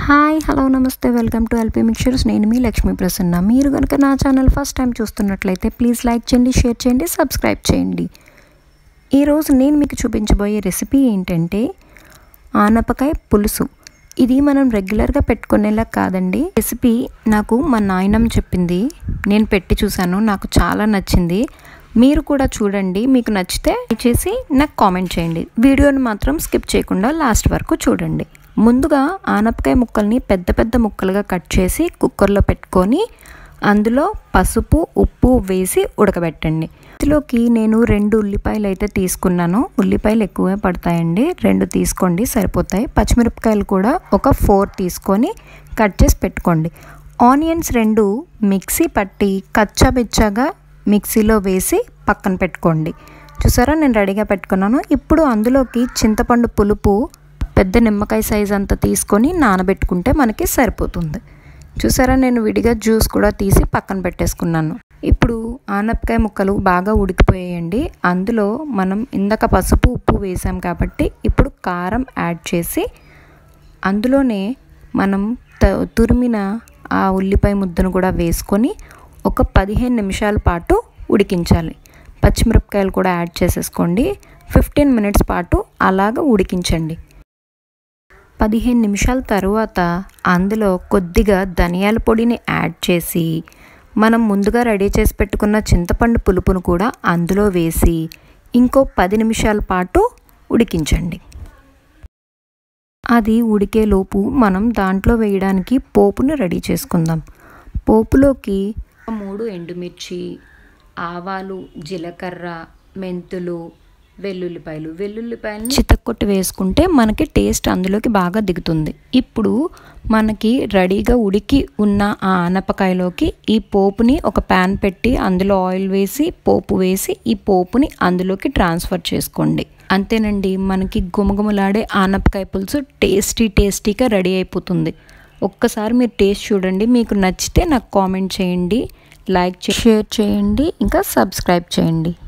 hi hello నమస్తే welcome to LP mixtures నేను మీ లక్ష్మీ ప్రసన్న మీరు కనుక నా ఛానల్ ఫస్ట్ టైం చూస్తున్నట్లయితే ప్లీజ్ లైక్ చేయండి షేర్ చేయండి సబ్స్క్రైబ్ చేయండి ఈరోజు నేను మీకు చూపించబోయే రెసిపీ ఏంటంటే ఆనపకాయ పులుసు ఇది మనం రెగ్యులర్గా పెట్టుకునేలా కాదండి రెసిపీ నాకు మా నాయనమ్మ చెప్పింది నేను పెట్టి చూశాను నాకు చాలా నచ్చింది మీరు కూడా చూడండి మీకు నచ్చితే చేసి నాకు కామెంట్ చేయండి వీడియోని మాత్రం స్కిప్ చేయకుండా లాస్ట్ వరకు చూడండి ముందుగా ఆనపకాయ ముక్కల్ని పెద్ద పెద్ద ముక్కలుగా కట్ చేసి కుక్కర్లో పెట్టుకొని అందులో పసుపు ఉప్పు వేసి ఉడకబెట్టండి ఇందులోకి నేను రెండు ఉల్లిపాయలు అయితే తీసుకున్నాను ఉల్లిపాయలు ఎక్కువే పడతాయండి రెండు తీసుకోండి సరిపోతాయి పచ్చిమిరపకాయలు కూడా ఒక ఫోర్ తీసుకొని కట్ చేసి పెట్టుకోండి ఆనియన్స్ రెండు మిక్సీ పట్టి కచ్చాబిచ్చాగా మిక్సీలో వేసి పక్కన పెట్టుకోండి చూసారా నేను రెడీగా పెట్టుకున్నాను ఇప్పుడు అందులోకి చింతపండు పులుపు పెద్ద నిమ్మకాయ సైజ్ అంతా తీసుకొని నానబెట్టుకుంటే మనకి సరిపోతుంది చూసారా నేను విడిగా జ్యూస్ కూడా తీసి పక్కన పెట్టేసుకున్నాను ఇప్పుడు ఆనపకాయ ముక్కలు బాగా ఉడికిపోయాయండి అందులో మనం ఇందాక పసుపు ఉప్పు వేసాం కాబట్టి ఇప్పుడు కారం యాడ్ చేసి అందులోనే మనం త తురిమిన ఆ ఉల్లిపాయ ముద్దను కూడా వేసుకొని ఒక పదిహేను నిమిషాల పాటు ఉడికించాలి పచ్చిమిరపకాయలు కూడా యాడ్ చేసేసుకోండి ఫిఫ్టీన్ మినిట్స్ పాటు అలాగ ఉడికించండి పదిహేను నిమిషాల తర్వాత అందులో కొద్దిగా ధనియాల పొడిని యాడ్ చేసి మనం ముందుగా రెడీ చేసి పెట్టుకున్న చింతపండు పులుపును కూడా అందులో వేసి ఇంకో పది నిమిషాల పాటు ఉడికించండి అది ఉడికేలోపు మనం దాంట్లో వేయడానికి పోపును రెడీ చేసుకుందాం పోపులోకి మూడు ఎండుమిర్చి ఆవాలు జీలకర్ర మెంతులు వెల్లుల్లిపాయలు వెల్లుల్లిపాయలు చితక్కొట్టి వేసుకుంటే మనకి టేస్ట్ అందులోకి బాగా దిగుతుంది ఇప్పుడు మనకి రెడీగా ఉడికి ఉన్న ఆ ఆనపకాయలోకి ఈ పోపుని ఒక ప్యాన్ పెట్టి అందులో ఆయిల్ వేసి పోపు వేసి ఈ పోపుని అందులోకి ట్రాన్స్ఫర్ చేసుకోండి అంతేనండి మనకి గుమగుమలాడే ఆనపకాయ పులుసు టేస్టీ టేస్టీగా రెడీ అయిపోతుంది ఒక్కసారి మీరు టేస్ట్ చూడండి మీకు నచ్చితే నాకు కామెంట్ చేయండి లైక్ షేర్ చేయండి ఇంకా సబ్స్క్రైబ్ చేయండి